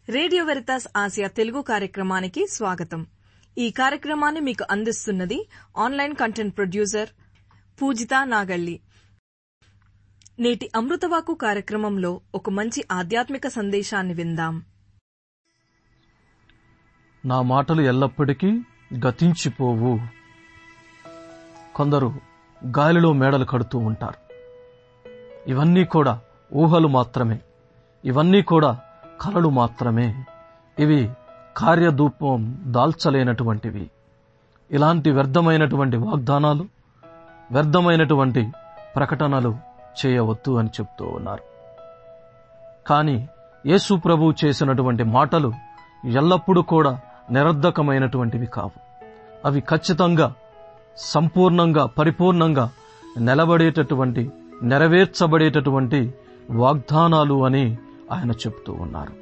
radio Veritas Asia Telugu కార్యక్రమానికి స్వాగతం ఈ కార్యక్రమాన్ని మీకు అందిస్తున్నది online content producer Poojitha Nagalli నేటి అమృతవాకు కార్యక్రమంలో ఒక మంచి ఆధ్యాత్మిక సందేశాన్ని విందాం నా మాటలు ఎల్లప్పటికీ గతించిపోవు కొందరు గాలిలో మేడలు కడుతూ ఉంటారు ఇవన్నీ కూడా ఊహలు మాత్రమే ఇవన్నీ కూడా కలలు మాత్రమే ఇవి కార్యధూపం దాల్చలేనటువంటివి ఇలాంటి వ్యర్థమైనటువంటి వాగ్దానాలు వ్యర్థమైనటువంటి ప్రకటనలు చేయవద్దు అని చెప్తూ ఉన్నారు కానీ యేసు ప్రభు చేసినటువంటి మాటలు ఎల్లప్పుడూ కూడా నిరర్ధకమైనటువంటివి కావు అవి ఖచ్చితంగా సంపూర్ణంగా పరిపూర్ణంగా నిలబడేటటువంటి నెరవేర్చబడేటటువంటి వాగ్దానాలు అని ఆయన చెప్తూ ఉన్నారు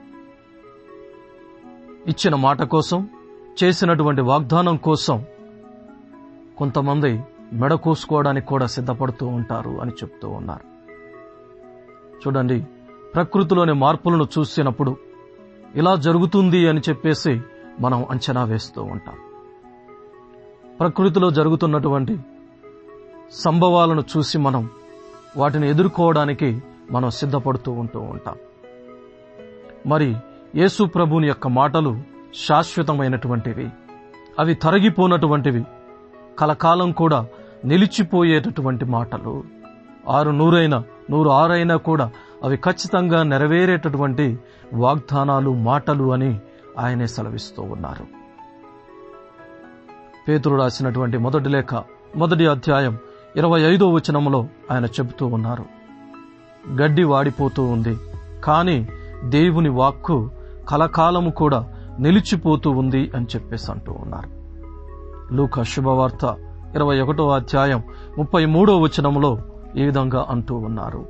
ఇచ్చిన మాట కోసం చేసినటువంటి వాగ్దానం కోసం కొంతమంది మెడ కోసుకోవడానికి కూడా సిద్ధపడుతూ ఉంటారు అని చెప్తూ ఉన్నారు చూడండి ప్రకృతిలోని మార్పులను చూసినప్పుడు ఇలా జరుగుతుంది అని చెప్పేసి మనం అంచనా వేస్తూ ఉంటాం ప్రకృతిలో జరుగుతున్నటువంటి సంభవాలను చూసి మనం వాటిని ఎదుర్కోవడానికి మనం సిద్ధపడుతూ ఉంటూ ఉంటాం మరి యేసు ప్రభుని యొక్క మాటలు శాశ్వతమైనటువంటివి అవి తరగిపోనటువంటివి కలకాలం కూడా నిలిచిపోయేటటువంటి మాటలు ఆరు నూరైన నూరు ఆరైనా కూడా అవి ఖచ్చితంగా నెరవేరేటటువంటి వాగ్దానాలు మాటలు అని ఆయనే సెలవిస్తూ ఉన్నారు పేతురు రాసినటువంటి మొదటి లేఖ మొదటి అధ్యాయం ఇరవై ఐదో వచనంలో ఆయన చెబుతూ ఉన్నారు గడ్డి వాడిపోతూ ఉంది కానీ దేవుని వాక్కు కలకాలము కూడా నిలిచిపోతూ ఉంది అని చెప్పేసి అంటూ ఉన్నారు లూక శుభవార్త ఇరవై ఒకటో అధ్యాయం ముప్పై మూడో వచనంలో ఈ విధంగా అంటూ ఉన్నారు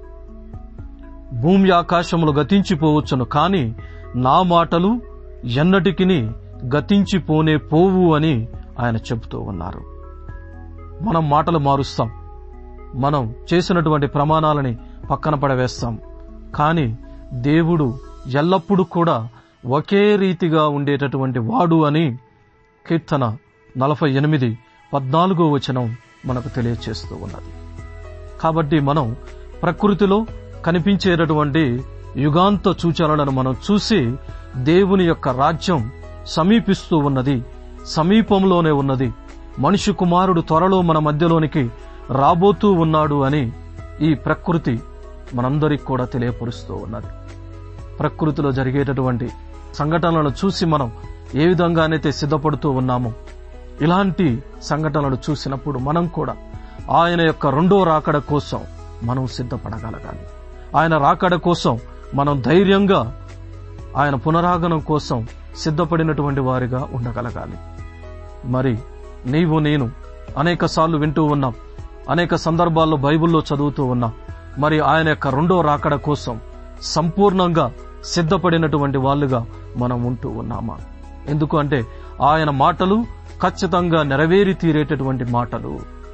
భూమి ఆకాశములు గతించిపోవచ్చును కాని నా మాటలు ఎన్నటికిని గతించిపోనే పోవు అని ఆయన చెబుతూ ఉన్నారు మనం మాటలు మారుస్తాం మనం చేసినటువంటి ప్రమాణాలని పక్కన పడవేస్తాం కానీ దేవుడు ఎల్లప్పుడూ కూడా ఒకే రీతిగా ఉండేటటువంటి వాడు అని కీర్తన నలభై ఎనిమిది పద్నాలుగో వచనం మనకు తెలియచేస్తూ ఉన్నది కాబట్టి మనం ప్రకృతిలో కనిపించేటటువంటి యుగాంత సూచనలను మనం చూసి దేవుని యొక్క రాజ్యం సమీపిస్తూ ఉన్నది సమీపంలోనే ఉన్నది మనిషి కుమారుడు త్వరలో మన మధ్యలోనికి రాబోతూ ఉన్నాడు అని ఈ ప్రకృతి మనందరికి కూడా తెలియపరుస్తూ ఉన్నది ప్రకృతిలో జరిగేటటువంటి సంఘటనలను చూసి మనం ఏ విధంగానైతే సిద్ధపడుతూ ఉన్నామో ఇలాంటి సంఘటనలు చూసినప్పుడు మనం కూడా ఆయన యొక్క రెండో రాకడ కోసం మనం సిద్ధపడగలగాలి ఆయన రాకడ కోసం మనం ధైర్యంగా ఆయన పునరాగమనం కోసం సిద్ధపడినటువంటి వారిగా ఉండగలగాలి మరి నీవు నేను అనేక సార్లు వింటూ ఉన్నాం అనేక సందర్భాల్లో బైబిల్లో చదువుతూ ఉన్నాం మరి ఆయన యొక్క రెండో రాకడ కోసం సంపూర్ణంగా సిద్ధపడినటువంటి వాళ్ళుగా మనం ఉంటూ ఉన్నామా ఎందుకు అంటే ఆయన మాటలు ఖచ్చితంగా నెరవేరి తీరేటటువంటి మాటలు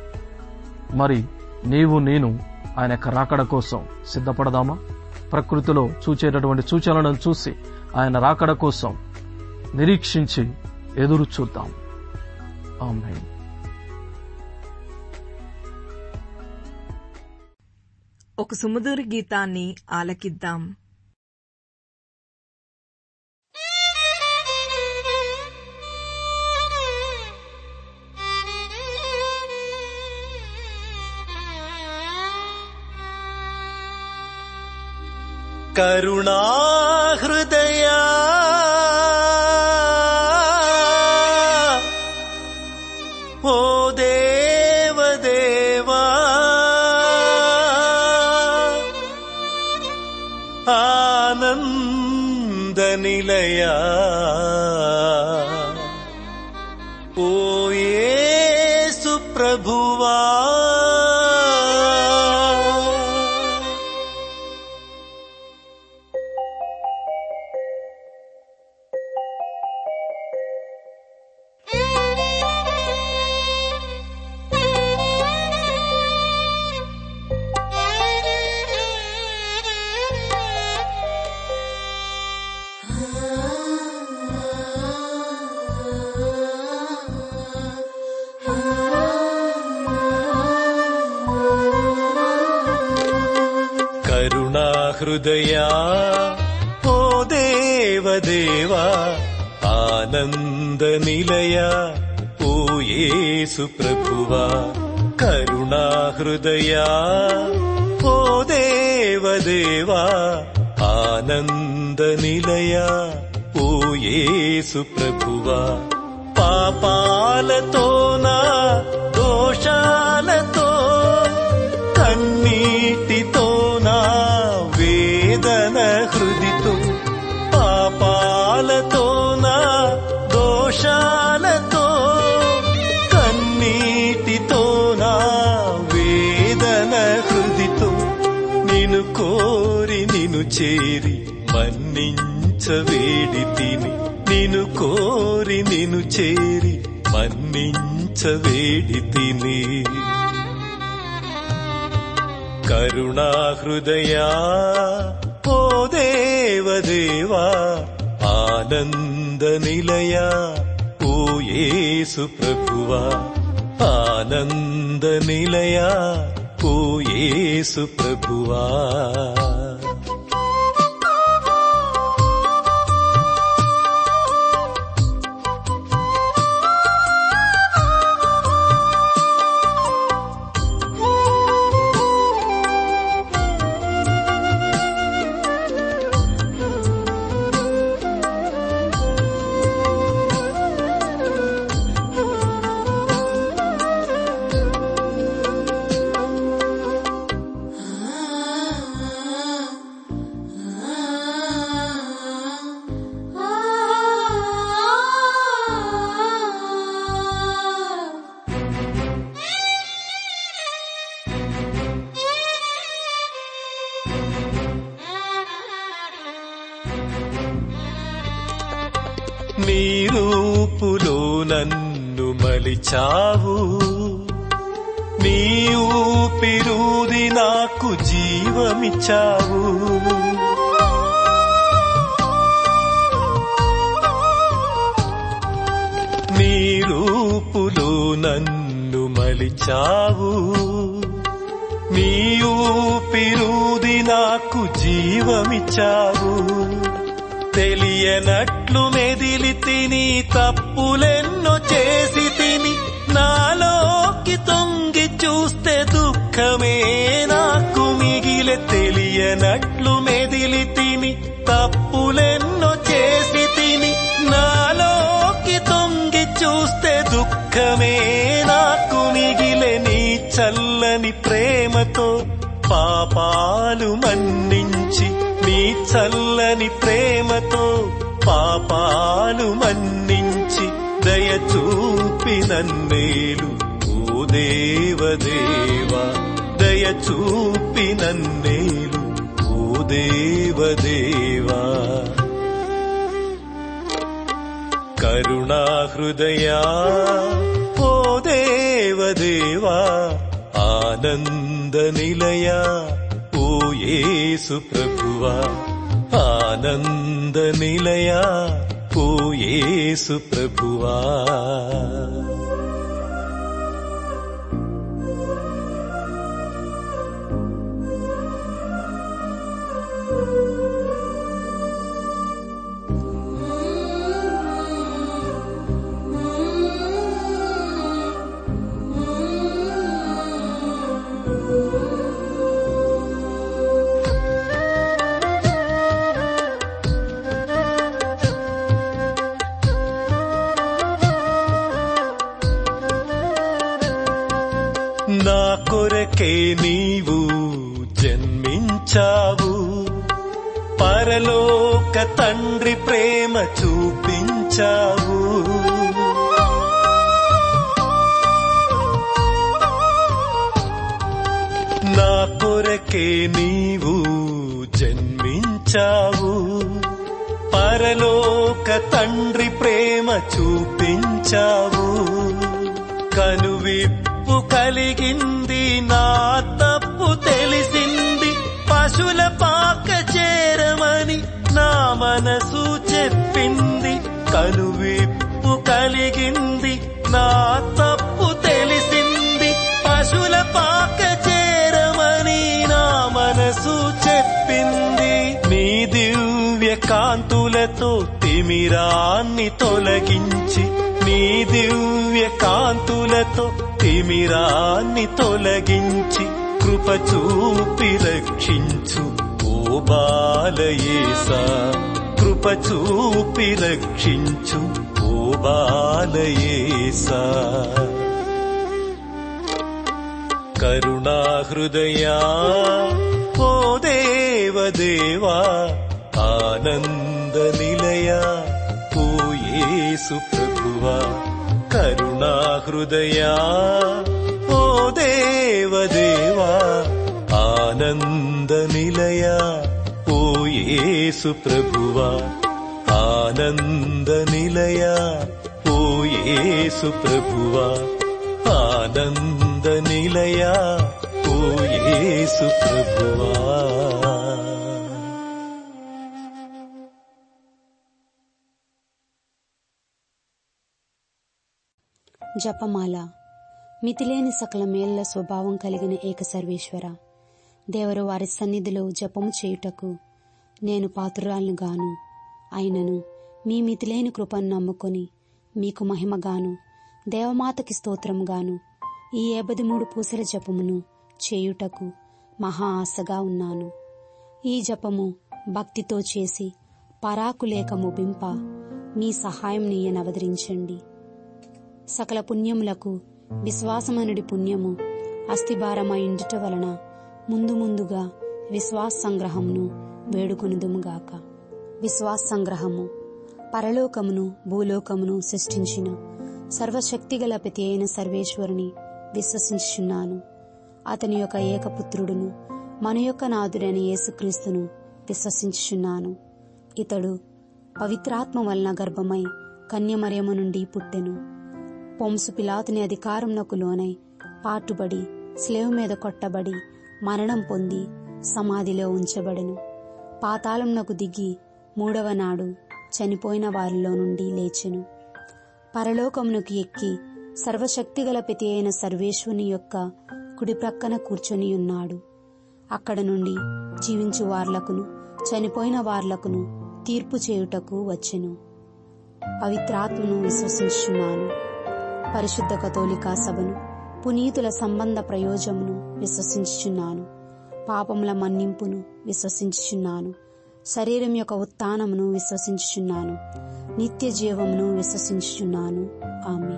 మరి నీవు నేను ఆయన యొక్క రాకడ కోసం సిద్ధపడదామా ప్రకృతిలో చూచేటటువంటి సూచనలను చూసి ఆయన రాకడ కోసం నిరీక్షించి ఎదురు చూద్దాం ఆమె ఒక సుమధుర గీతాన్ని ఆలకిద్దాం కరుణాహృదయా ఓ దేవదేవా ఆనంద నిలయా ఓ యేసు ప్రభువా ఆ హృదయా ఓ దేవదేవా ఆనంద నిలయ ఓ యేసు ప్రభువా కరుణా హృదయా ఓ దేవదేవా ఆనంద నిలయ ఓ యేసు ప్రభువా పాపాలతో నా దోషాలతో కన్నీటితో నా వేదన హృదితో పాపాలతో నా దోషాలతో కన్నీటితో నా వేదన హృదితో నిన్ను కోరి నిన్ను చేరి మన్నించవేడి తిని నిన్ను కోరి నిన్ను చేరి మన్నించవేడి తిని కరుణా హృదయా ఓ దేవదేవా ఆనంద నిలయ ఓ యేసు ప్రభువా ఆనంద నిలయ ఓ యేసు ప్రభువా నీ రూపులో నన్ను మలిచావు నీ ఊపిరూది నాకు జీవమిచ్చావు నీ రూపులో నన్ను మలిచావు నీ ఊపిరూది నాకు జీవమిచ్చావు తెలియనట్లు మెదిలి తిని తప్పులెన్నో చేసి తిని నాలోకి తొంగి చూస్తే దుఃఖమే నాకు మిగిలే తెలియనట్లు మెదిలి తిని తప్పులెన్నో చేసి తిని నాలోకి తొంగి చూస్తే దుఃఖమే నాకు మిగిలే నీ చల్లని ప్రేమతో పాపాలు మన్నించి నీ చల్లని ప్రేమతో పాపాలు మన్నించి దయ చూపి నన్నేలు ఓ దేవదేవా దయ చూపి నన్నేలు ఓ దేవదేవా కరుణా హృదయా ఓ దేవదేవా ఆనంద నిలయ ఓ యేసు ప్రభువా ఆనంద నిలయ ఓ యేసు ప్రభువా నా కొరకే నీవు జన్మించావు పరలోక తండ్రి ప్రేమ చూపించావు నా కొరకే నీవు జన్మించావు పరలోక తండ్రి ప్రేమ చూపించావు కనువిప్పు కలిగింది నా తప్పు తెలిసింది పశుల పాక చేరమని నా మనసు చెప్పింది కనువిప్పు కలిగింది నా తప్పు తెలిసింది పశుల పాక చేరమని నా మనసు చెప్పింది దివ్య కాంతులతో తిమిరాన్ని తొలగించి నీ దివ్య కాంతులతో తిమిరాన్ని తొలగించి కృప చూపి రక్షించు ఓ బాలయేసా కృప చూపి రక్షించు ఓ బాలయేసా కరుణా హృదయా ఓ దేవదేవా ఆనంద నిలయ ఓ యేసు ప్రభువా కరుణా హృదయా ఓ దేవదేవా ఆనంద నిలయ ఓ యేసు ప్రభువా ఆనంద నిలయ ఓ యేసు ప్రభువా ఆనంద నిలయ ఓ యేసు ప్రభువా జపమాల మితిలేని సకల మేళ్ల స్వభావం కలిగిన ఏక సర్వేశ్వర దేవరు వారి సన్నిధిలో జపము చేయుటకు నేను పాత్రురాలను గాను అయినను మీ మితిలేని కృపను నమ్ముకొని మీకు మహిమగాను దేవమాతకి స్తోత్రముగాను ఈ ఏబది మూడు పూసల జపమును చేయుటకు మహా ఆశగా ఉన్నాను ఈ జపము భక్తితో చేసి పరాకులేక ముగింప మీ సహాయం నీయనవదరించండి సకల పుణ్యములకు విశ్వాసమనుడి పుణ్యము అస్థిభారమైండుట వలన ముందు ముందుగా విశ్వాస సంగ్రహమును వేడుకొనుదుముగాక విశ్వాస సంగ్రహము పరలోకమును భూలోకమును సృష్టించిన సర్వశక్తిగల ప్రతి అయిన సర్వేశ్వరుని విశ్వసించుచున్నాను అతని యొక్క ఏకపుత్రుడును మన యొక్క నాథుడైన యేసుక్రీస్తును విశ్వసించుచున్నాను ఇతడు పవిత్రాత్మ వలన గర్భమై కన్యమరియము నుండి పుట్టెను పొంసు పిలాతుని అధికారంనకు లోనై పాటుబడి స్లేవ్ మీద కొట్టబడి మరణం పొంది సమాధిలో ఉంచబడెను పాతాళంనకు దిగి మూడవ నాడు చనిపోయిన వారిలో నుండి లేచెను పరలోకమునకు ఎక్కి సర్వశక్తిగల ప్రతి అయిన సర్వేశ్వని యొక్క కుడి ప్రక్కన కూర్చొని ఉన్నాడు అక్కడ నుండి జీవించు వార్లకును చనిపోయిన వార్లకును తీర్పు చేయుటకు వచ్చెను పవిత్రాత్మను విశ్వసించున్నాను పరిశుద్ధ కథోలికా సభను పునీతుల సంబంధ ప్రయోజమును విశ్వసించుచున్నాను పాపముల మన్నింపును విశ్వసించుచున్నాను శరీరం యొక్క ఉత్థానమును విశ్వసించుచున్నాను నిత్య జీవమును విశ్వసించుచున్నాను ఆమె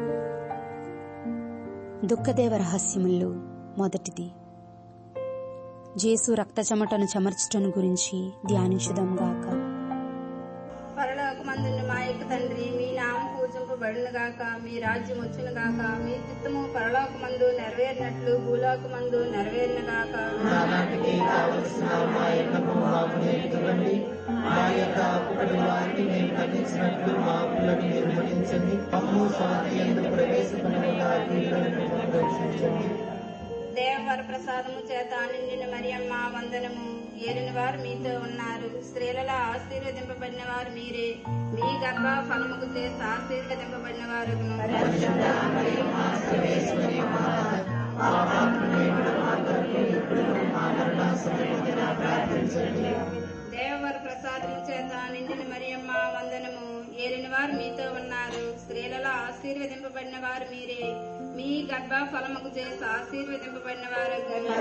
దుఃఖదేవ రహస్యముల్లో మొదటిది జేసు రక్త చెమటను చెమర్చటను గురించి ధ్యానించుదాం గాక పరలోకమందున్న మా యొక్క తండ్రి మీ నామం పూజింపబడును గాక మీ రాజ్యం వచ్చును గాక మీ చిత్తము పరలోకమందు నెరవేరినట్లు భూలోకమందు నెరవేరును గాక దేవవర ప్రసాదము చేత నిండిన మరియమ్మ వందనము ఏలిన వారు మీతో ఉన్నారు స్త్రీలలో ఆశీర్వదింపబడిన వారు మీరే మీ గర్భ ఫలముకు చేసి ఆశీర్వదింపబడిన వారు దేవవర ప్రసాదము చేత నిండిన మరియమ్మ వందనము ఏలిన వారు మీతో ఉన్నారు స్త్రీలలో ఆశీర్వదింపబడిన వారు మీరే మీ గర్భ ఫలముకు చేసి ఆశీర్వదింపబడిన వారు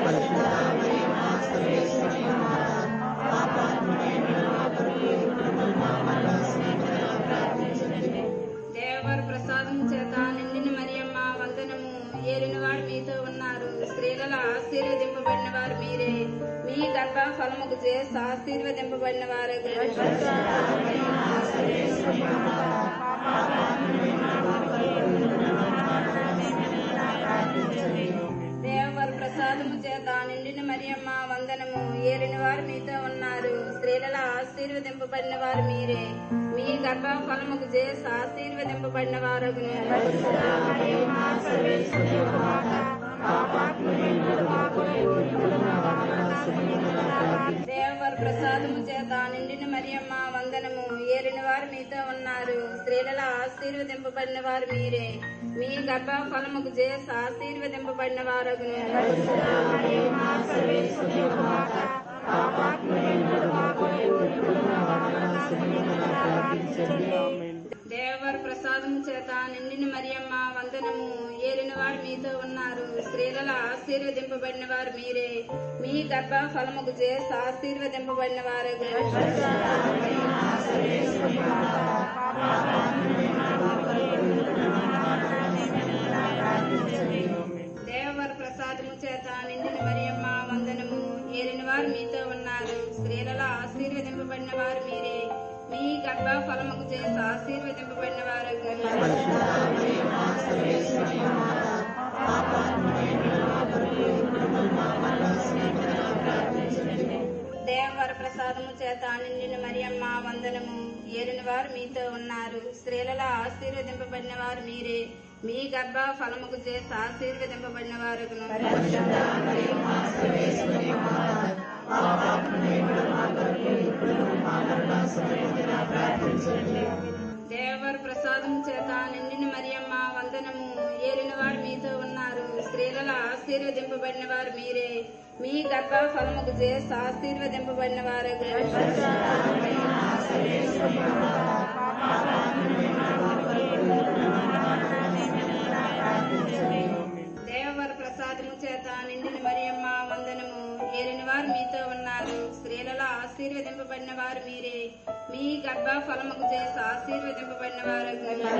దేవవర ప్రసాదం చేత నిండిన మరియమ్మ వందనము ఏలిన వారు మీతో ఉన్నారు స్త్రీలలో ఆశీర్వదింపబడిన వారు మీరే మీ గర్భ ఫలముకు చేసి ఆశీర్వదింపబడిన వారు దేవవర ప్రసాదము చేత నిండిన మరియమ్మ వందనము ఏలిన వారు మీతో ఉన్నారు స్త్రీలలో ఆశీర్వదింపబడిన వారు మీరే మీ గర్భ ఫలముకు చేసి ఆశీర్వదింపబడిన వారు దేవవర ప్రసాదము చేత నిండిన మరియమ్మ వందనము ఏలిన వారు మీతో ఉన్నారు స్త్రీలలో ఆశీర్వదింపబడిన వారు మీరే మీ గర్భ ఫలముకు చేసి ఆశీర్వదింపబడిన వారు దేవవర ప్రసాదము చేత నిండిన మరియమ్మ వందనము ఏలిన వారు మీతో ఉన్నారు స్త్రీలలో ఆశీర్వదింపబడిన వారు మీరే మీ గర్భ ఫలముకు చేసి ఆశీర్వదింపబడిన వారు దేవవర ప్రసాదము చేత నిండిన మరియమ్మ వందనము ఏలిన వారు మీతో ఉన్నారు స్త్రీలలో ఆశీర్వదింపబడిన వారు మీరే మీ గర్భ ఫలముకు చేసి ఆశీర్వదింపబడిన వారు దేవవర ప్రసాదము చేత నిండిన మరియమ్మ వందనము ఏలిన వారు మీతో ఉన్నారు స్త్రీలలో ఆశీర్వదింపబడిన వారు మీరే మీ గర్భ ఫలముకు చేసి ఆశీర్వదింపబడిన వారు దేవర ప్రసాదం చేత నిండిన మరియమ్మ వందనము ఏలిన వారు మీతో ఉన్నారు స్త్రీలలో ఆశీర్వదింపబడిన వారు మీరే మీ గర్భ ఫలముకు చేసి ఆశీర్వదింపబడిన వారు దేవవర ప్రసాదము చేత నిండిన మరియమ్మ వందనము ఏలిన వారు మీతో ఉన్నారు స్త్రీలలో ఆశీర్వదింపబడిన వారు మీరే మీ గర్భ ఫలముకు చేసి ఆశీర్వదింపబడిన వారు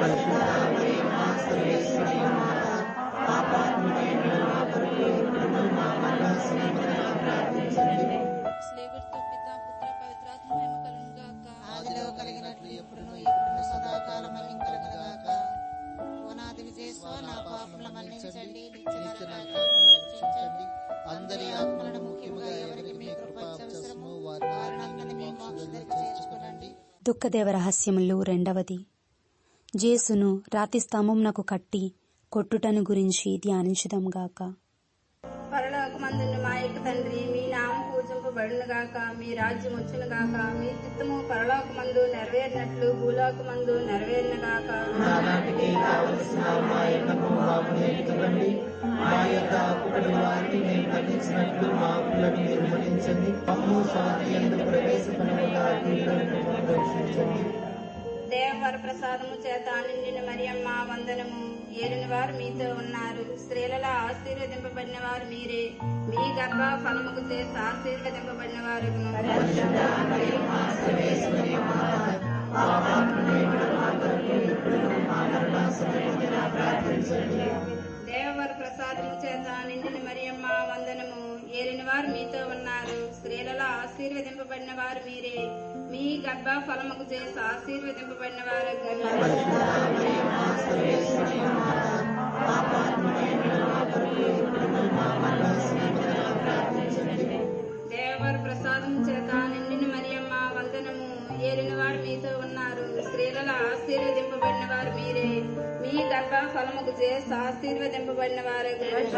స్లేగుర్తో పిత పుత్ర పవిత్రాత్మ మహిమ కలుగును గాక ఆదిలో కలిగినట్లు ఎప్పుడును ఎప్పుడును సదాకాలం కలుగుగాక ఓనాది విజయస్వ నా పాపముల మన్నించండి నిత్య నరకాగ్ని రక్షించండి అందరి ఆత్మలను ముఖ్యముగా ఎవరికి మీ కృప అవసరమో వారిని మీ మోక్షంలో చేర్చుకునండి దుఃఖదేవ రహస్యములు రెండవది జేసును రాతి స్తంభమునకు కట్టి కొట్టుటను గురించి ధ్యానించుదాం గాక పరలోకమందున్న మా యొక్క తండ్రి మీ నామం పూజింపబడును గాక మీ రాజ్యం వచ్చును గాక మీ చిత్తము పరలోకమందు నెరవేరినట్లు భూలోకమందు నెరవేరిన గాక నానాటికి కావలసిన మా ఎన్నము మాకు నేర్చుకోండి మా యొక్క అప్పుడని వారిని మేము ఖండించినట్లు మా అప్పులను మీరు మన్నించండి అమ్ము శాంతి ఎందుకు ప్రవేశపడగా రక్షించండి దేవవర ప్రసాదము చేత నిండిన మరియమ్మ వందనము ఏలిన వారు మీతో ఉన్నారు స్త్రీలలో ఆశీర్వదింపబడిన వారు మీరే మీ గర్భ ఫలముకు చేసి ఆశీర్వదింపబడిన వారు దేవవర ప్రసాదము చేత నిండిన మరియమ్మ వందనము ఏలిన వారు మీతో ఉన్నారు స్త్రీలలో ఆశీర్వదింపబడిన వారు మీరే మీ గర్భ ఫలముకు చేసి ఆశీర్వదింపబడిన వారు దేవవర ప్రసాదం చేత నిండిన మరియమ్మ వందనము ఏలిన వారు మీతో ఉన్నారు స్త్రీలలో ఆశీర్వదింపబడిన వారు మీరే మీ గర్భ ఫలముకు చేసి ఆశీర్వదింపబడిన వారు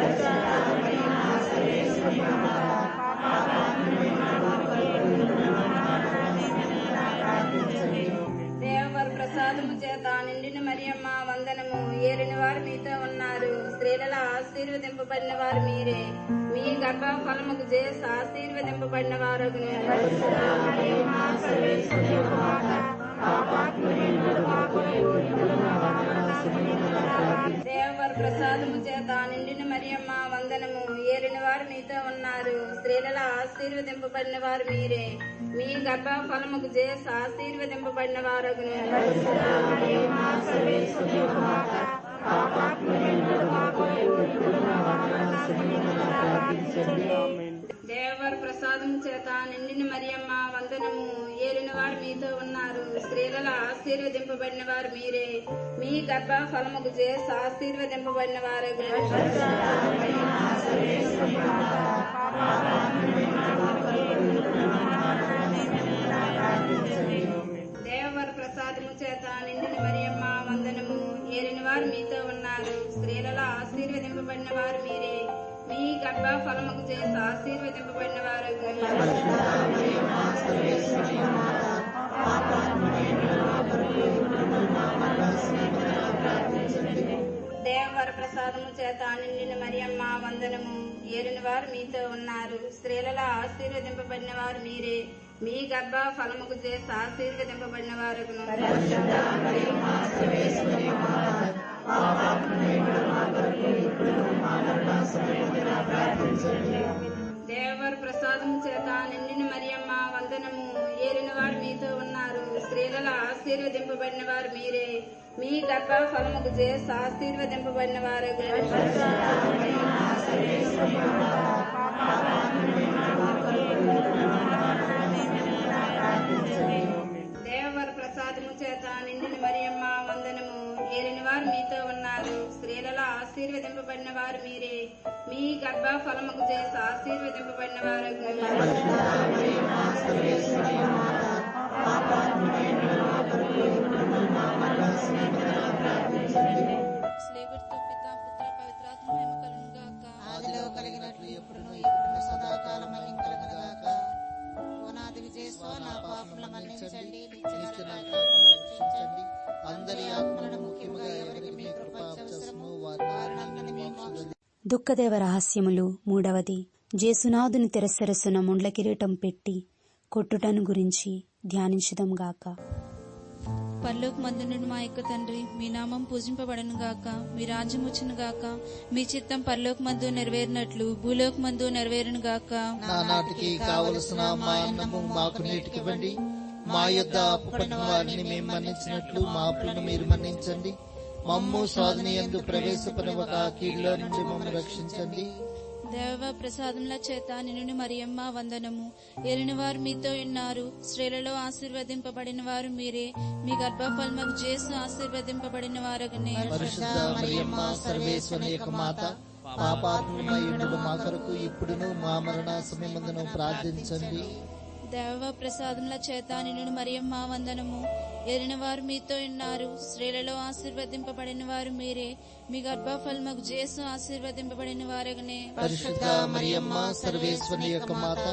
దేవవర ప్రసాదము చేత నిండిన మరియమ్మ వందనము ఏలిన వారు మీతో ఉన్నారు స్త్రీలలో ఆశీర్వదింపబడిన వారు మీరే మీ గర్భ ఫలముకు చేసి ఆశీర్వదింపబడిన వారు దేవవర ప్రసాదము చేత నిండిన మరియమ్మ వందనము ఏలిన వారు మీతో ఉన్నారు స్త్రీలలో ఆశీర్వదింపబడిన వారు మీరే మీ గర్భ ఫలముకు చేసి ఆశీర్వదింపబడిన వారు దేవవర ప్రసాదం చేత నిండిన మరియమ్మ వందనము ఏలిన వారు మీతో ఉన్నారు స్త్రీలలో ఆశీర్వదింపబడిన వారు మీరే మీ గర్భ ఫలముకు చేసి ఆశీర్వదింపబడిన వారు దేవవర ప్రసాదము చేత నిండిన మరియమ్మ వందనము ఏలిన వారు మీతో ఉన్నారు స్త్రీలలో ఆశీర్వదింపబడిన వారు మీరే మీ గర్భ ఫలముకు చేసి ఆశీర్వదింపబడిన వారు దేవవర ప్రసాదము చేత నిండిన మరియమ్మ వందనము ఏలిన వారు మీతో ఉన్నారు స్త్రీలలో ఆశీర్వదింపబడిన వారు మీరే మీ గర్భ ఫలముకు చేసి ఆశీర్వదింపబడిన వారు దేవర ప్రసాదము చేత నిండిన మరియమ్మ వందనము ఏలిన వారు మీతో ఉన్నారు స్త్రీలలో ఆశీర్వదింపబడిన వారు మీరే మీ గర్భ ఫలముకు చేసి ఆశీర్వదింపబడిన వారు దేవర ప్రసాదము చేత నిండిన మరియమ్మ వందనము ఏలిన వారు మీతో ఉన్నారు స్త్రీలలో ఆశీర్వదింపబడిన వారు మీరే మీ గర్భ ఫలముకు చేసి ఆశీర్వదింపబడిన వారు స్లేగుర్తో పిత పుత్ర పవిత్రాత్మ మహిమ కలుగును గాక ఆదిలో కలిగినట్లు ఎప్పుడును ఎప్పుడును సదాకాలం కలుగుగాక ఓనాది విజయస్వ నా పాపముల మన్నించండి నిత్య నా పాపములను రక్షించండి అందరి ఆత్మలను ముఖ్యముగా ఎవరికి మీ కృప అవసరమో వారిని మీ మోక్ష దుఃఖదేవ రహస్యములు మూడవది జేసునాథుని తెరసరసున ముండ్ల కిరీటం పెట్టి కొట్టుటను గురించి ధ్యానించుదాం గాక పరలోక మందునుడు మా యొక్క తండ్రి మీ నామం పూజింపబడను గాక మీ రాజ్యం వచ్చును గాక మీ చిత్తం పరలోక మందు నెరవేరినట్లు భూలోక మందు నెరవేరును గాక నానాటికి కావలసిన మా అన్నము మాకు నేటికివ్వండి మా యొద్ద అప్పుపడిన వారిని మేము మన్నించినట్లు మా అప్పులను మీరు మన్నించండి మమ్ము సాధన ఎందు ప్రవేశపడవక కీడులో నుండి మమ్మల్ని రక్షించండి దేవ ప్రసాదముల చేత నిన్ను మరియమ్మ వందనము ఏలిన వారు మీతో ఉన్నారు స్త్రీలలో ఆశీర్వదింపబడిన వారు మీరే మీ గర్భఫలముకు చేసు ఆశీర్వదింపబడిన వారగనే పరిశుద్ధ మరియమ్మ సర్వేశ్వరి యొక్క మాత పాపాత్మయుడు మా కొరకు ఇప్పుడును మా మరణ సమయమందును ప్రార్థించండి దేవ ప్రసాదముల చేత నిన్ను మరియమ్మ వందనము ఏలిన వారు మీతో ఉన్నారు స్త్రీలలో ఆశీర్వదింపబడిన వారు మీరే మీ గర్భఫలముకు చేసు ఆశీర్వదింపబడిన వారగనే పరిశుద్ధ మరియమ్మ సర్వేశ్వరి యొక్క మాత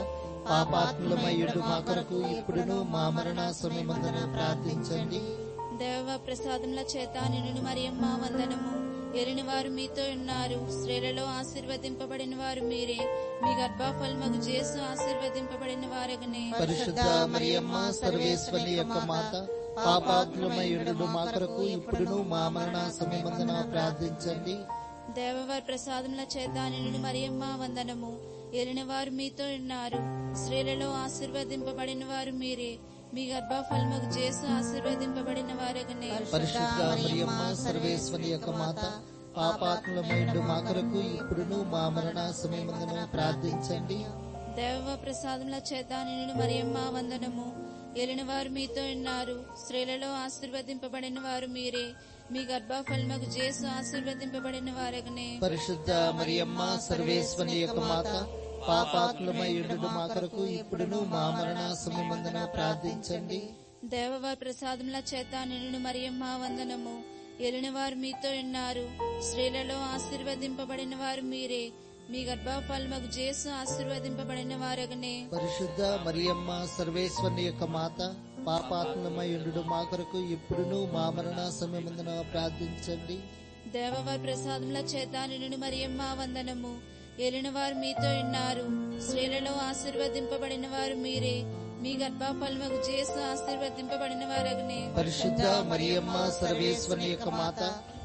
పాపాత్మయుడు మా కొరకు ఇప్పుడును మా మరణ సమయమందును ప్రార్థించండి దేవ ప్రసాదముల చేత నిన్ను మరియమ్మ వందనము ఏలిన వారు మీతో ఉన్నారు స్త్రీలలో ఆశీర్వదింపబడిన వారు మీరే మీ గర్భఫలముకు చేసు ఆశీర్వదింపబడిన వారగనే పరిశుద్ధ మరియమ్మ సర్వేశ్వరి యొక్క మాత పాపాత్మయుడు మా కొరకు ఇప్పుడును మా మరణ సమయమందున ప్రార్థించండి దేవవారి ప్రసాదముల చేత నిన్ను మరియమ్మ వందనము ఏలిన వారు మీతో ఉన్నారు స్త్రీలలో ఆశీర్వదింపబడిన వారు మీరే మీ గర్భఫలముకు చేసు ఆశీర్వదింపబడిన వారగనే పరిశుద్ధ మరియమ్మ సర్వేశ్వరి యొక్క మాత పాపాత్మయుడు మా కొరకు ఇప్పుడును మా మరణ సమయమందున ప్రార్థించండి దేవ ప్రసాదముల చేత నిన్ను మరియమ్మ వందనము ఏలిన వారు మీతో ఉన్నారు స్త్రీలలో ఆశీర్వదింపబడిన వారు మీరే మీ గర్భఫలముకు చేసు ఆశీర్వదింపబడిన వారగనే పరిశుద్ధ మరియమ్మ సర్వేశ్వరి యొక్క మాత పాపాత్మయుడు మా కొరకు ఇప్పుడును మా మరణ సమయమందున ప్రార్థించండి దేవవారి ప్రసాదముల చేత నిన్ను మరియమ్మ వందనము ఏలిన వారు మీతో ఉన్నారు స్త్రీలలో ఆశీర్వదింపబడిన వారు మీరే మీ గర్భఫలముకు చేసు ఆశీర్వదింపబడిన వారగనే పరిశుద్ధ మరియమ్మ సర్వేశ్వరి యొక్క మాత పాపాత్మయుడు మా కొరకు ఇప్పుడును మా మరణ సమయమందున ప్రార్థించండి దేవవారి ప్రసాదముల చేత నిన్ను మరియమ్మ వందనము ఏలిన వారు మీతో ఉన్నారు స్త్రీలలో ఆశీర్వదింపబడిన వారు మీరే మీ గర్భఫలముకు చేసు ఆశీర్వదింపబడిన వారగనే పరిశుద్ధ మరియమ్మ సర్వేశ్వరి యొక్క మాత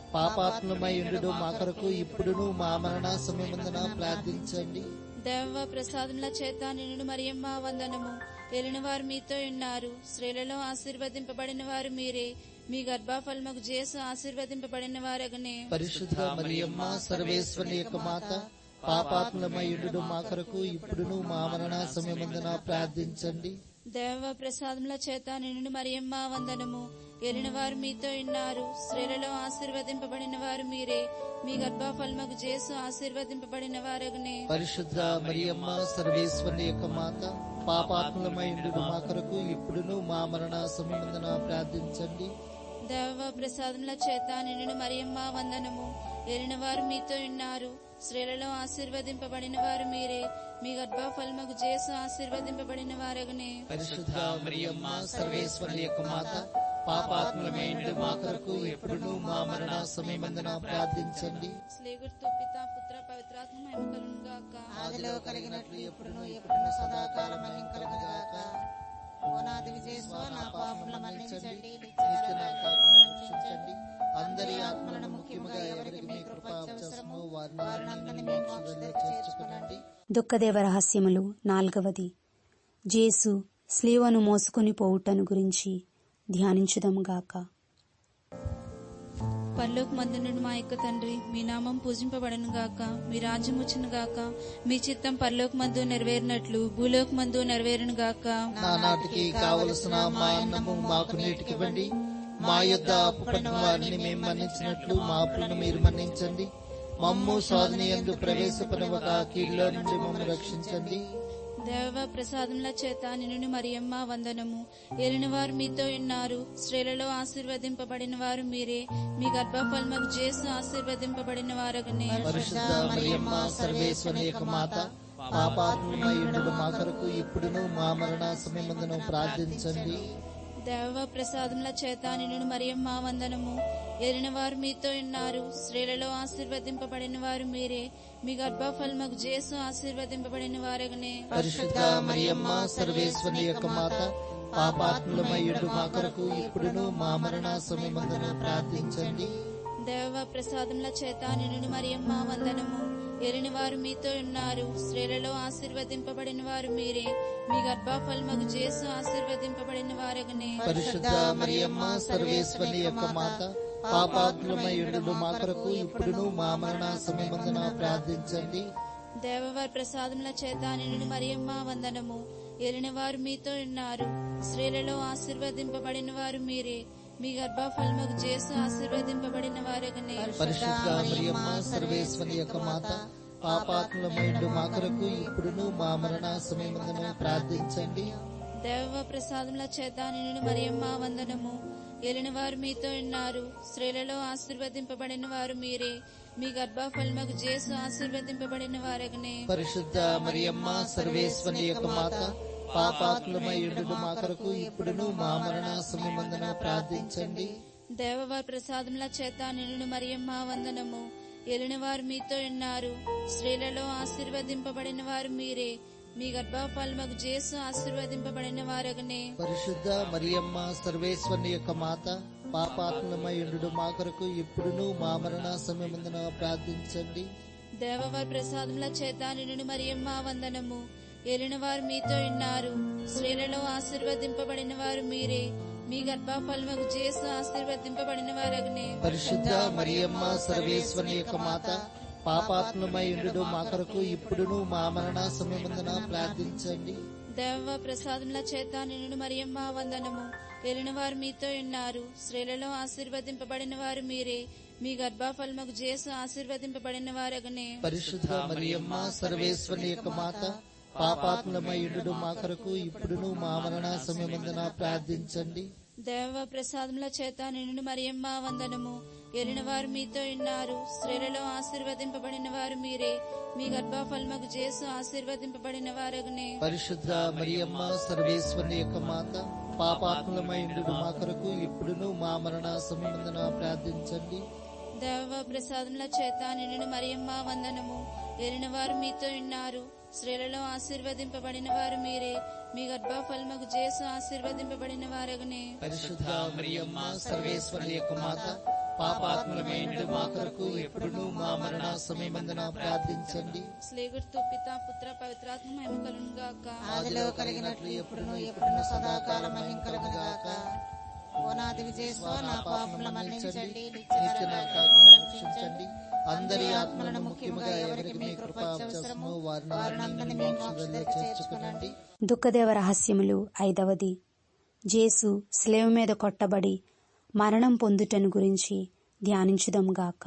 పాపాత్మయుడు మా కొరకు ఇప్పుడును మా మరణ సమయమందున ప్రార్థించండి దేవ ప్రసాదముల చేత నిన్ను మరియమ్మ వందనము ఏలిన వారు మీతో ఉన్నారు స్త్రీలలో ఆశీర్వదింపబడిన వారు మీరే మీ గర్భఫలముకు చేసు ఆశీర్వదింపబడిన వారగనే పరిశుద్ధ మరియమ్మ సర్వేశ్వరి యొక్క మాత పాపాత్మయుడు మా కొరకు ఇప్పుడును మా మరణ సమయమందున ప్రార్థించండి దేవ ప్రసాదముల చేత నిన్ను మరియమ్మ వందనము ఏలిన వారు మీతో ఉన్నారు స్త్రీలలో ఆశీర్వదింపబడిన వారు మీరే మీ గర్భఫలముకు చేసు ఆశీర్వదింపబడిన వారగనే పరిశుద్ధ మరియమ్మ సర్వేశ్వరి యొక్క మాత పాపాత్మయుడు మా కొరకు ఇప్పుడును మా మరణ సమయమందున ప్రార్థించండి దేవ ప్రసాదముల చేత నిన్ను మరియమ్మ వందనము ఏలిన వారు మీతో ఉన్నారు స్త్రీలలో ఆశీర్వదింపబడిన వారు మీరే మీ గర్భఫలముకు చేసు ఆశీర్వదింపబడిన వారగనే పరిశుద్ధ మరియమ్మ సర్వేశ్వరి యొక్క మాత పాపాత్మలమైన మా కొరకు ఎప్పుడును మా మరణ సమయమందున ప్రార్థించండి స్లేగుర్తు పిత పుత్ర పవిత్రాత్మ మహిమ కలుగును గాక ఆదిలో కలిగినట్లు ఎప్పుడును ఎప్పుడును సదాకాలం కలుగుగాక ఓనాది విజయస్వ నా పాపముల మన్నించండి నిత్య నా కాపులను రక్షించండి అందరి ఆత్మలను ముఖ్యముగా ఎవరికి మీ కృప అవసరమో వారిని మీ మోక్షంలో చేర్చుకునండి దుఃఖదేవ రహస్యములు నాల్గవది జేసు స్లీవను మోసుకుని పోవుటను గురించి ధ్యానించుదాముగాక పరలోక మందునుడు మా యొక్క తండ్రి మీ నామం పూజింపబడను గాక మీ రాజ్యం వచ్చును గాక మీ చిత్తం పరలోక మందు నెరవేరినట్లు భూలోక మందు నెరవేరును గాక నానాటికి కావలసిన మా అన్నము మాకు నీటికివ్వండి మా యొద్ద అప్పుపడిన వారిని మేము మన్నించినట్లు మా అప్పులను మీరు మన్నించండి మమ్ము స్వాధీన ఎందు ప్రవేశపడవక కీడులో నుండి మమ్మల్ని రక్షించండి దేవ ప్రసాదముల చేత నిన్ను మరియమ్మ వందనము ఏలిన వారు మీతో ఉన్నారు స్త్రీలలో ఆశీర్వదింపబడిన వారు మీరే మీ గర్భఫలముకు చేసు ఆశీర్వదింపబడిన వారగనే పరిశుద్ధ మరియమ్మ సర్వేశ్వరి యొక్క మాత పాపాత్మయుడు మా కొరకు ఇప్పుడును మా మరణ సమయమందును ప్రార్థించండి దేవ ప్రసాదముల చేత నిన్ను మరియమ్మ వందనము ఏలిన వారు మీతో ఉన్నారు స్త్రీలలో ఆశీర్వదింపబడిన వారు మీరే మీ గర్భఫలముకు చేసు ఆశీర్వదింపబడిన వారగనే పరిశుద్ధ మరియమ్మ సర్వేశ్వరి యొక్క మాత పాపాత్ములమయ్యుడు మా కొరకు ఇప్పుడును మా మరణ సమయమందును ప్రార్థించండి దేవ ప్రసాదముల చేత నిన్ను మరియమ్మ వందనము ఏలిన వారు మీతో ఉన్నారు స్త్రీలలో ఆశీర్వదింపబడిన వారు మీరే మీ గర్భఫలముకు చేసు ఆశీర్వదింపబడిన వారగనే పరిశుద్ధ మరియమ్మ సర్వేశ్వరి యొక్క మాత పాపాత్ములమయ్యుడు మా కొరకు ఇప్పుడును మా మరణ సమయమందున ప్రార్థించండి దేవవారి ప్రసాదముల చేత నిన్ను మరియమ్మ వందనము ఏలిన వారు మీతో ఉన్నారు స్త్రీలలో ఆశీర్వదింపబడిన వారు మీరే మీ గర్భఫలముకు చేసు ఆశీర్వదింపబడిన వారగనే పరిశుద్ధ మరియమ్మ సర్వేశ్వరి యొక్క మాత పాపాత్ములమైండు మా కొరకు ఇప్పుడును మా మరణ సమయమందున ప్రార్థించండి దేవ ప్రసాదముల చేత నిన్ను మరియమ్మ వందనము ఏలిన వారు మీతో ఉన్నారు స్త్రీలలో ఆశీర్వదింపబడిన వారు మీరే మీ గర్భఫలముకు చేసు ఆశీర్వదింపబడిన వారగనే పరిశుద్ధ మరియమ్మ సర్వేశ్వరి యొక్క మాత పాపాత్ములమైండు మా కొరకు ఇప్పుడును మా మరణ సమయమందున ప్రార్థించండి దేవవారి ప్రసాదముల చేత నిన్ను మరియమ్మ వందనము ఏలిన వారు మీతో ఉన్నారు స్త్రీలలో ఆశీర్వదింపబడిన వారు మీరే మీ గర్భఫలముకు చేసు ఆశీర్వదింపబడిన వారగనే పరిశుద్ధ మరియమ్మ సర్వేశ్వరి యొక్క మాత పాపాత్ములమైండు మా కొరకు ఇప్పుడును మా మరణ సమయమందున ప్రార్థించండి దేవవారి ప్రసాదముల చేత నిన్ను మరియమ్మ వందనము ఏలిన వారు మీతో ఉన్నారు స్త్రీలలో ఆశీర్వదింపబడిన వారు మీరే మీ గర్భఫలముకు చేసు ఆశీర్వదింపబడిన వారగనే పరిశుద్ధ మరియమ్మ సర్వేశ్వరి యొక్క మాత పాపాత్మమైండు మా కొరకు ఇప్పుడును మా మరణ సమయమందున ప్రార్థించండి దేవ ప్రసాదముల చేత నిన్ను మరియమ్మ వందనము ఏలిన వారు మీతో ఉన్నారు స్త్రీలలో ఆశీర్వదింపబడిన వారు మీరే మీ గర్భఫలముకు చేసు ఆశీర్వదింపబడిన వారగనే పరిశుద్ధ మరియమ్మ సర్వేశ్వరి యొక్క మాత పాపాత్మమైండు మా కొరకు ఇప్పుడును మా మరణ సమయమందున ప్రార్థించండి దేవ ప్రసాదముల చేత నిన్ను మరియమ్మ వందనము ఏలిన వారు మీతో ఉన్నారు స్త్రీలలో ఆశీర్వదింపబడిన వారు మీరే మీ గర్భఫలముకు చేసు ఆశీర్వదింపబడిన వారగనే పరిశుద్ధ మరియమ్మ సర్వేశ్వరి యొక్క మాత పాపాత్మమైండు మా కొరకు ఇప్పుడును మా మరణ సమయమందున ప్రార్థించండి దేవ ప్రసాదముల చేత నిన్ను మరియమ్మ వందనము ఏలిన వారు మీతో ఉన్నారు స్త్రీలలో ఆశీర్వదింపబడిన వారు మీరే మీ గర్భఫలముకు చేసు ఆశీర్వదింపబడిన వారగనే పరిశుద్ధ మరియమ్మ సర్వేశ్వరి యొక్క మాత పాపాత్మలమైండు మా కొరకు ఎప్పుడును మా మరణ సమయమందున ప్రార్థించండి స్లేగుర్తు పిత పుత్ర పవిత్రాత్మ మహిమ కలుగును గాక ఆదిలో కలిగినట్లు ఎప్పుడును ఎప్పుడును సదాకాలం మహిం కలుగుగాక ఓనాది విజయస్వ నా పాపముల మన్నించండి నిత్య నా కాపులను రక్షించండి అందరి ఆత్మలను ముఖ్యముగా ఎవరికి మీ కృప అవసరమో వారిని మీ మోక్షంలో చేర్చుకునండి దుఃఖదేవ రహస్యములు ఐదవది జేసు స్లేవ మీద కొట్టబడి మరణం పొందుటను గురించి ధ్యానించుదాముగాక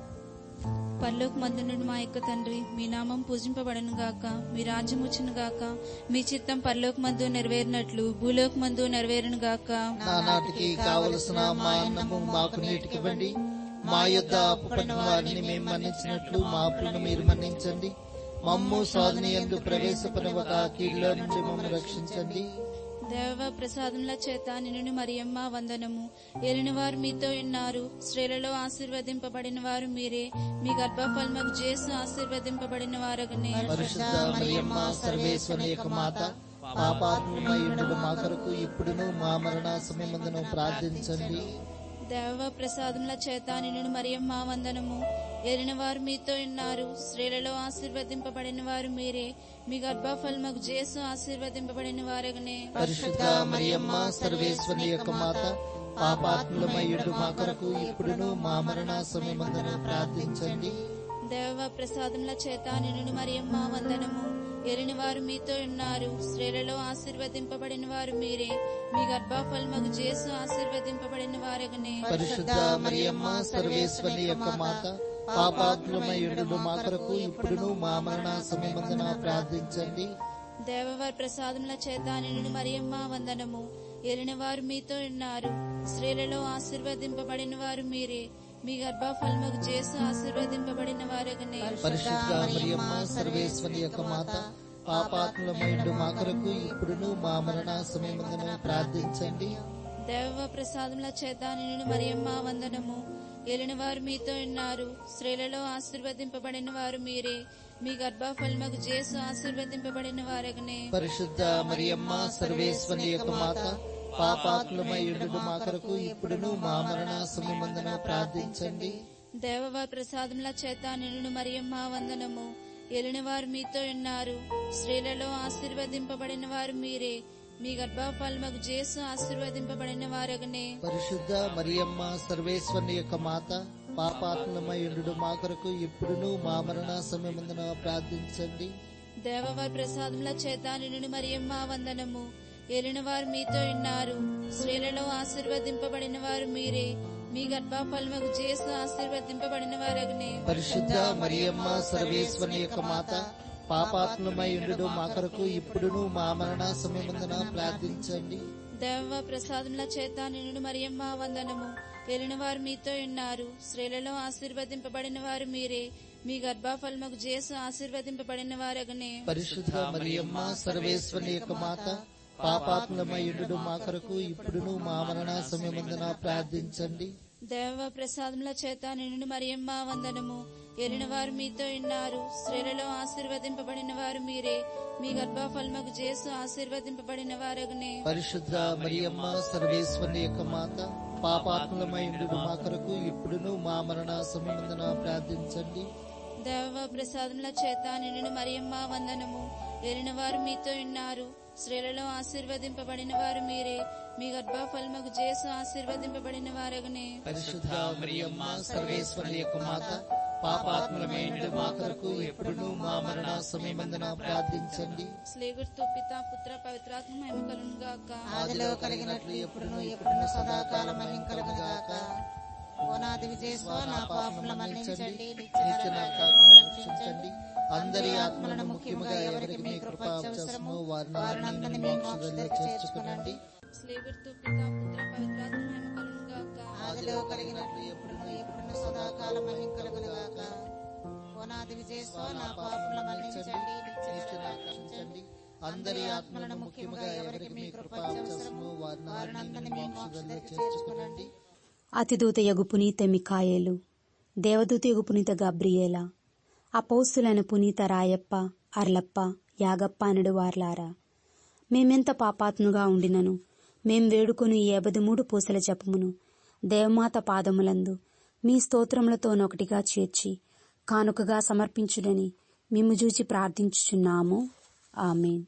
పరలోక మందునుడు మా యొక్క తండ్రి మీ నామం పూజింపబడను గాక మీ రాజ్యం వచ్చును గాక మీ చిత్తం పరలోక మందు నెరవేరినట్లు భూలోక మందు నెరవేరును గాక నానాటికి కావలసిన మా అన్నము మాకు నీటికివ్వండి మా యొద్ద అప్పుపడిన వారిని మేము మన్నించినట్లు మా అప్పులను మీరు మన్నించండి మమ్ము స్వాధీన ఎందు ప్రవేశపడవక కీడులో నుండి మమ్మల్ని రక్షించండి దేవ ప్రసాదముల చేత నిన్ను మరియమ్మ వందనము ఏలిన వారు మీతో ఉన్నారు స్త్రీలలో ఆశీర్వదింపబడిన వారు మీరే మీ గర్భఫలముకు చేసు ఆశీర్వదింపబడిన వారగనే పరిశుద్ధ మరియమ్మ సర్వేశ్వరి యొక్క మాత పాపాత్మయుడు మా కొరకు ఇప్పుడును మా మరణ సమయమందును ప్రార్థించండి దేవ ప్రసాదముల చేత నిన్ను మరియమ్మ వందనము ఏలిన వారు మీతో ఉన్నారు స్త్రీలలో ఆశీర్వదింపబడిన వారు మీరే మీ గర్భఫలముకు జేసు ఆశీర్వదింపబడిన వారగనే పరిశుద్ధ మరియమ్మ సర్వేశ్వరి యొక్క మాత పాపాత్ములమయ్యుడు మా కొరకు ఇప్పుడును మా మరణ సమయమందును ప్రార్థించండి దేవ ప్రసాదముల చేత నిన్ను మరియమ్మ వందనము ఏలిన వారు మీతో ఉన్నారు స్త్రీలలో ఆశీర్వదింపబడిన వారు మీరే మీ గర్భఫలముకు జేసు ఆశీర్వదింపబడిన వారగనే పరిశుద్ధ మరియమ్మ సర్వేశ్వరి యొక్క మాత పాపాత్ములమయ్యుడు మా కొరకు ఇప్పుడును మా మరణ సమయమందున ప్రార్థించండి దేవవారి ప్రసాదముల చేత నిన్ను మరియమ్మ వందనము ఏలిన వారు మీతో ఉన్నారు స్త్రీలలో ఆశీర్వదింపబడిన వారు మీరే మీ గర్భఫలముకు జేసు ఆశీర్వదింపబడిన వారగనే పరిశుద్ధ మరియమ్మ సర్వేశ్వరి యొక్క మాత పాపాత్ములమైండు మా కొరకు ఇప్పుడును మా మరణ సమయమందున ప్రార్థించండి దేవ ప్రసాదముల చేత నిన్ను మరియమ్మ వందనము ఏలిన వారు మీతో ఉన్నారు స్త్రీలలో ఆశీర్వదింపబడిన వారు మీరే మీ గర్భఫలముకు జేసు ఆశీర్వదింపబడిన వారగనే పరిశుద్ధ మరియమ్మ సర్వేశ్వరి యొక్క మాత పాపాత్ములమైండు మా కొరకు ఇప్పుడును మా మరణ సమయమందున ప్రార్థించండి దేవవారి ప్రసాదముల చేత నిన్ను మరియమ్మ వందనము ఏలిన వారు మీతో ఉన్నారు స్త్రీలలో ఆశీర్వదింపబడిన వారు మీరే మీ గర్భఫలముకు జేసు ఆశీర్వదింపబడిన వారగనే పరిశుద్ధ మరియమ్మ సర్వేశ్వరి యొక్క మాత పాపాత్ములమైండు మా కొరకు ఇప్పుడును మా మరణ సమయమందున ప్రార్థించండి దేవవారి ప్రసాదముల చేత నిన్ను మరియమ్మ వందనము ఏలిన వారు మీతో ఉన్నారు స్త్రీలలో ఆశీర్వదింపబడిన వారు మీరే మీ గర్భఫలముకు జేసు ఆశీర్వదింపబడిన వారగనే పరిశుద్ధ మరియమ్మ సర్వేశ్వరి యొక్క మాత పాపాత్మమైండు మా కొరకు ఇప్పుడును మా మరణ సమయమందున ప్రార్థించండి దేవ ప్రసాదముల చేత నిన్ను మరియమ్మ వందనము ఏలిన వారు మీతో ఉన్నారు స్త్రీలలో ఆశీర్వదింపబడిన వారు మీరే మీ గర్భఫలముకు జేసు ఆశీర్వదింపబడిన వారగనే పరిశుద్ధ మరియమ్మ సర్వేశ్వరి యొక్క మాత పాపాత్మమైండు మా కొరకు ఇప్పుడును మా మరణ సమయమందున ప్రార్థించండి దేవ ప్రసాదముల చేత నిన్ను మరియమ్మ వందనము ఏలిన వారు మీతో ఉన్నారు స్త్రీలలో ఆశీర్వదింపబడిన వారు మీరే మీ గర్భఫలముకు జేసు ఆశీర్వదింపబడిన వారగనే పరిశుద్ధ మరియమ్మ సర్వేశ్వరి యొక్క మాత పాపాత్మమైండు మా కొరకు ఇప్పుడును మా మరణ సమయమందున ప్రార్థించండి దేవ ప్రసాదముల చేత నిన్ను మరియమ్మ వందనము ఏలిన వారు మీతో ఉన్నారు స్త్రీలలో ఆశీర్వదింపబడిన వారు మీరే మీ గర్భఫలముకు జేసు ఆశీర్వదింపబడిన వారగనే పరిశుద్ధ మరియమ్మ సర్వేశ్వరి యొక్క మాత పాపాత్మలమైనడు మా కొరకు ఎప్పుడును మా మరణ సమయమందున ప్రార్థించండి స్లేగుర్తు పిత పుత్ర పవిత్రాత్మ మహిమ కలుగును గాక ఆదిలో కలిగినట్లు ఎప్పుడును ఎప్పుడును సదాకాలం మహిం కలుగుగాక ఓనాది విజయస్వ నా పాపముల మన్నించండి నిత్య నరకాగ్ని రక్షించండి అందరి ఆత్మలను ముఖ్యముగా ఎవరికి మీ కృప అవసరమో వారిని మీ మోక్షంలో చేర్చుకునండి స్లేగుర్తు పిత పుత్ర పవిత్రాత్మ మహిమ కలుగును గాక ఆదిలో కలిగినట్లు ఎప్పుడును ఎప్పుడును సదాకాలం మహిం కలుగుగాక ఓనాది విజయస్వ నా పాపముల మన్నించండి నిత్య నరకాగ్ని రక్షించండి అందరి ఆత్మలను ముఖ్యముగా ఎవరికి మీ కృప అవసరమో వారిని మీ మోక్షంలో చేర్చుకునండి అతిదూత యగు పునీత మికాయేలు దేవదూత యగు పునీత గబ్రియేల అపౌస్తులైన పునీత రాయప్ప అర్లప్ప యాగప్ప అనడు వార్లారా మేమెంత పాపాత్ముగా ఉండినను మేం వేడుకొని ఈ మూడు పూసల జపమును దేవమాత పాదములందు మీ స్తోత్రములతోనొకటిగా చేర్చి కానుకగా సమర్పించుడని మిమ్ము చూచి ప్రార్థించుచున్నాము ఆమెన్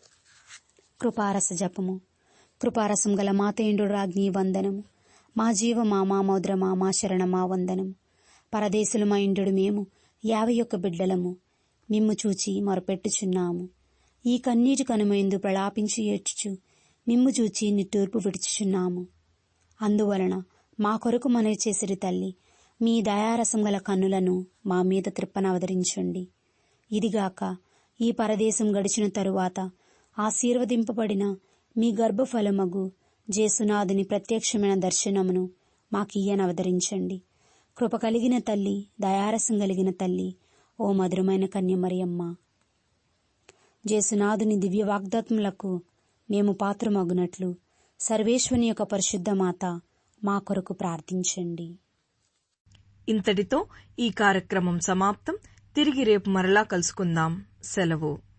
కృపారస జపము కృపారసం గల మాతేండు రాజ్ఞి వందనము మా జీవ మా మౌద్ర మా శరణ మా వందనము పరదేశులు మా ఇండు మేము యాభై ఒక్క బిడ్డలము మిమ్ము చూచి మొరపెట్టుచున్నాము ఈ కన్నీటి కనుమైందు ప్రలాపించి ఏడ్చుచు మిమ్ము చూచి నిట్టూర్పు విడుచుచున్నాము అందువలన మా కొరకు మనవి చేసిరి తల్లి మీ దయారసం గల కన్నులను మా మీద త్రిప్పనవతరించండి ఇదిగాక ఈ పరదేశం గడిచిన తరువాత ఆశీర్వదింపబడిన మీ గర్భఫలమగు జేసునాథుని ప్రత్యక్షమైన దర్శనమును మాకియ్యనవతరించండి కృప కలిగిన తల్లి దయారసం కలిగిన తల్లి ఓ మధురమైన కన్యమరియమ్మ జేసునాథుని దివ్య వాగ్దాత్ములకు మేము పాత్రమగునట్లు సర్వేశ్వని యొక్క పరిశుద్ధ మాత మా కొరకు ప్రార్థించండి ఇంతటితో ఈ కార్యక్రమం సమాప్తం తిరిగి రేపు మరలా కలుసుకుందాం సెలవు